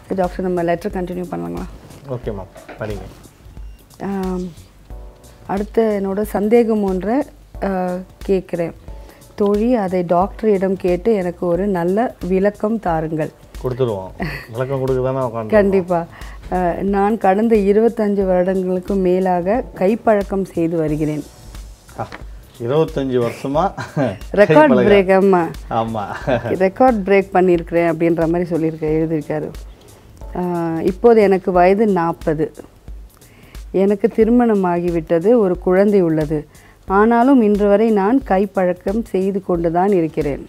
Doctor நம்ம letter continue பண்ணலாங்களா okay ma'am படிங்க ஆம், அடுத்த என்னோட சந்தேகம் ஒன்றை கேட்குறேன் தோழி அதை டாக்டரிடம் கேட்டு எனக்கு ஒரு நல்ல விளக்கம் தாருங்கள் கொடுத்துருவோம் விளக்கம் கொடுக்க தானே உட்காந்து கண்டிப்பாக நான் கடந்த இருபத்தஞ்சு வருடங்களுக்கு மேலாக கைப்பழக்கம் செய்து வருகிறேன் இருபத்தஞ்சி வருஷமா ரெக்கார்ட் பிரேக் ஆமா ஆமாம் ரெக்கார்ட் பிரேக் பண்ணியிருக்கிறேன் அப்படின்ற மாதிரி சொல்லியிருக்க எழுதியிருக்காரு ஆஹ் இப்போது எனக்கு வயது நாற்பது எனக்கு திருமணமாகிவிட்டது ஒரு குழந்தை உள்ளது ஆனாலும் இன்று வரை நான் கைப்பழக்கம் செய்து கொண்டு தான் இருக்கிறேன்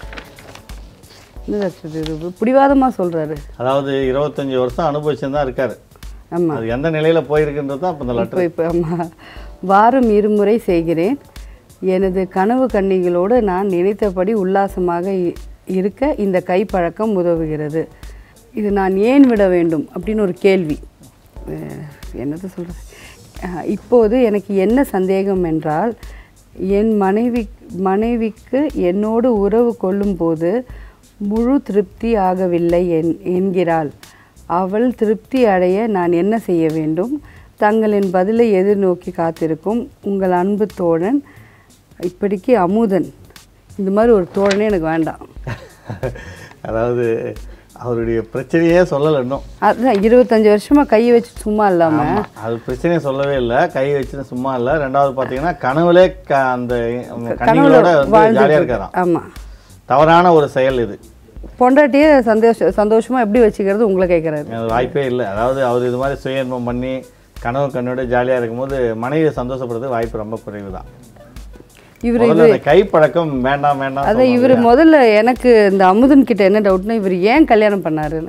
என்ன டாக்டர் இது பிடிவாதமாக சொல்கிறாரு அதாவது இருபத்தஞ்சி வருஷம் அனுபவிச்சுன்னு தான் இருக்காரு ஆமாம் அது எந்த நிலையில் போயிருக்குன்றது தான் இப்போ இந்த லெட்டர் இப்போ இப்போ ஆமாம் வாரம் இருமுறை செய்கிறேன் எனது கனவு கன்னிகளோடு நான் நினைத்தபடி உல்லாசமாக இ- இருக்க இந்த கைப்பழக்கம் உதவுகிறது இது நான் ஏன் விட வேண்டும் அப்படின்னு ஒரு கேள்வி அஹ் என்னது சொல்கிறது இப்போது எனக்கு என்ன சந்தேகம் என்றால் என் மனைவி மனைவிக்கு என்னோடு உறவு கொள்ளும்போது முழு திருப்தி ஆகவில்லை என் என்கிறாள் அவள் திருப்தி அடைய நான் என்ன செய்ய வேண்டும் தங்களின் பதிலை எதிர்நோக்கி காத்திருக்கும் உங்கள் அன்பு தோழன் இப்படிக்கு அமுதன் இந்த மாதிரி ஒரு தோழனே எனக்கு வேண்டாம் அதாவது அவருடைய பிரச்சனையே சொல்லலை இன்னும் அதுதான் இருபத்தஞ்சி வருஷமாக கையை வச்சு சும்மா இல்லாமல் ஆமா, அது பிரச்சனையே சொல்லவே இல்லை கை வச்சுன்னு சும்மா இல்லை ரெண்டாவது பார்த்தீங்கன்னா கனவுலே க அந்த கண்ணிகளோட வந்து ஜாலியாக இருக்காராம் ஆமாம் தவறான ஒரு செயல் இது பொண்டாட்டியே சந்தோஷ சந்தோஷமாக எப்படி வச்சுக்கிறது உங்களை கேட்குறாரு அது வாய்ப்பே இல்லை அதாவது அவர் இது மாதிரி சுய இன்பம் பண்ணி கனவு கண்ணோட ஜாலியாக இருக்கும்போது மனைவியை சந்தோஷப்படுறது வாய்ப்பு ரொம்ப குறைவு தான் இவர் முதல்ல அந்த கைப்பழக்கம் வேண்டாம் வேண்டாம் அதான் இவர் முதல்ல எனக்கு இந்த அமுதன் கிட்ட என்ன டவுட்னா இவர் ஏன் கல்யாணம் பண்ணாருன்னு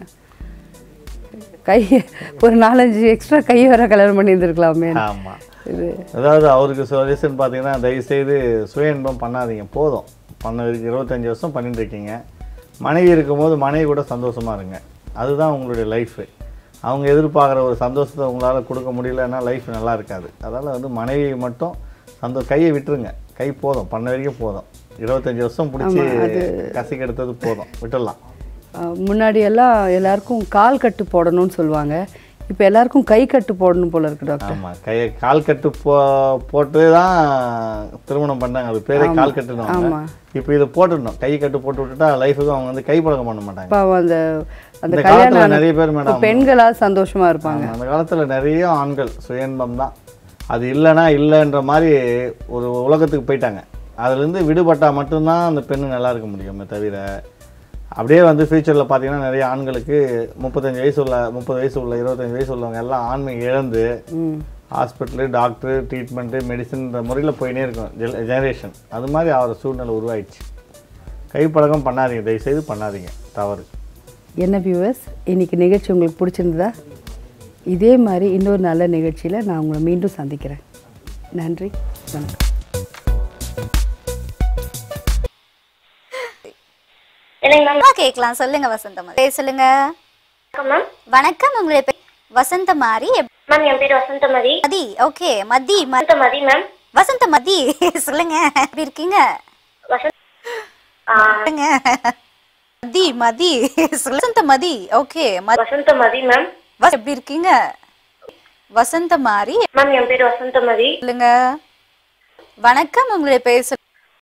கை ஒரு நாலஞ்சு எக்ஸ்ட்ரா கை வர கல்யாணம் பண்ணி இருந்திருக்கலாமே ஆமாம் இது அதாவது அவருக்கு சொல்யூஷன் பார்த்தீங்கன்னா தயவுசெய்து சுய இன்பம் பண்ணாதீங்க போதும் பண்ண இருபத்தஞ்சி வருஷம் பண்ணிட்டு இருக்கீங்க மனைவி இருக்கும்போது மனைவி கூட சந்தோஷமா இருங்க அதுதான் உங்களுடைய லைஃபு அவங்க எதிர்பார்க்குற ஒரு சந்தோஷத்தை உங்களால் கொடுக்க முடியலன்னா லைஃப் நல்லா இருக்காது அதனால் வந்து மனைவி மட்டும் சந்தோ கையை விட்டுருங்க கை போதும் பண்ண வரைக்கும் போதும் இருபத்தஞ்சி வருஷம் பிடிச்சி கசிக்கு எடுத்தது போதும் விட்டுடலாம் அஹ், முன்னாடி எல்லாம் எல்லாருக்கும் கால் கட்டு போடணும்னு சொல்லுவாங்க இப்போ எல்லாருக்கும் கை கட்டு போடணும் போல இருக்கு டாக்டர் ஆமாம் கையை கால் கட்டு போ போட்டு தான் திருமணம் பண்ணாங்க அது பேரே கால் கட்டுனாங்க ஆமா. இப்போ இதை போட்டுடணும் கை கட்டு போட்டு விட்டுட்டா லைஃபுக்கு அவங்க வந்து கை பழக்கம் பண்ண மாட்டாங்க பாவம் அந்த அந்த இந்த கல்யாணம் காலத்தில் ஆன நிறைய பேர் இப்ப மேடம் பெண்களா சந்தோஷமா இருப்பாங்க அந்த காலத்தில் நிறைய ஆண்கள் சுயன்பம் தான் அது இல்லைன்னா இல்லைன்ற மாதிரி ஒரு உலகத்துக்கு போயிட்டாங்க அதுலேருந்து விடுபட்டா மட்டும்தான் அந்த பெண்ணு நல்லா இருக்க முடியுமே தவிர அப்படியே வந்து ஃப்யூச்சரில் பார்த்தீங்கன்னா நிறைய ஆண்களுக்கு முப்பத்தஞ்சு வயசு உள்ள முப்பது வயசு உள்ள இருபத்தஞ்சு வயசு உள்ளவங்க எல்லாம் ஆண்மை இழந்து ம் ஹாஸ்பிட்டலு டாக்டரு ட்ரீட்மெண்ட்டு மெடிசன்ற முறையில் போயினே இருக்கும் ஜெனரேஷன் அது மாதிரி ஆகிற சூழ்நிலை உருவாயிடுச்சு கைப்பழக்கம் பண்ணாதீங்க தயவுசெய்து பண்ணாதீங்க தவறு என்ன வியூவர்ஸ் இன்னைக்கு நிகழ்ச்சி உங்களுக்கு பிடிச்சிருந்ததா இதே மாதிரி இன்னொரு நல்ல நிகழ்ச்சியில் நான் உங்களை மீண்டும் சந்திக்கிறேன் நன்றி வணக்கம் என்னங்க மேம் அம்மா கேட்கலாம் சொல்லுங்க வசந்தம் பேர் சொல்லுங்க வணக்கம் மேம் வணக்கம் உங்களுடைய பேர் வசந்த மாரி எப்- மேம் என் பேர் வசந்தமதி மதி ஓகே மதி ம- வசந்தமதி மேம் வசந்த மதி சொல்லுங்க எப்படி இருக்கீங்க வசந்த் ஆ, சொல்லுங்க மதி மதி சொல்லு. வசந்த மதி ஓகே ம- வசந்தமதி மேம் வச- எப்படி இருக்கீங்க வசந்த மாரி மேம் என் பேர் வசந்தமதி சொல்லுங்க வணக்கம் உங்களுடைய பேர் சொல்லு-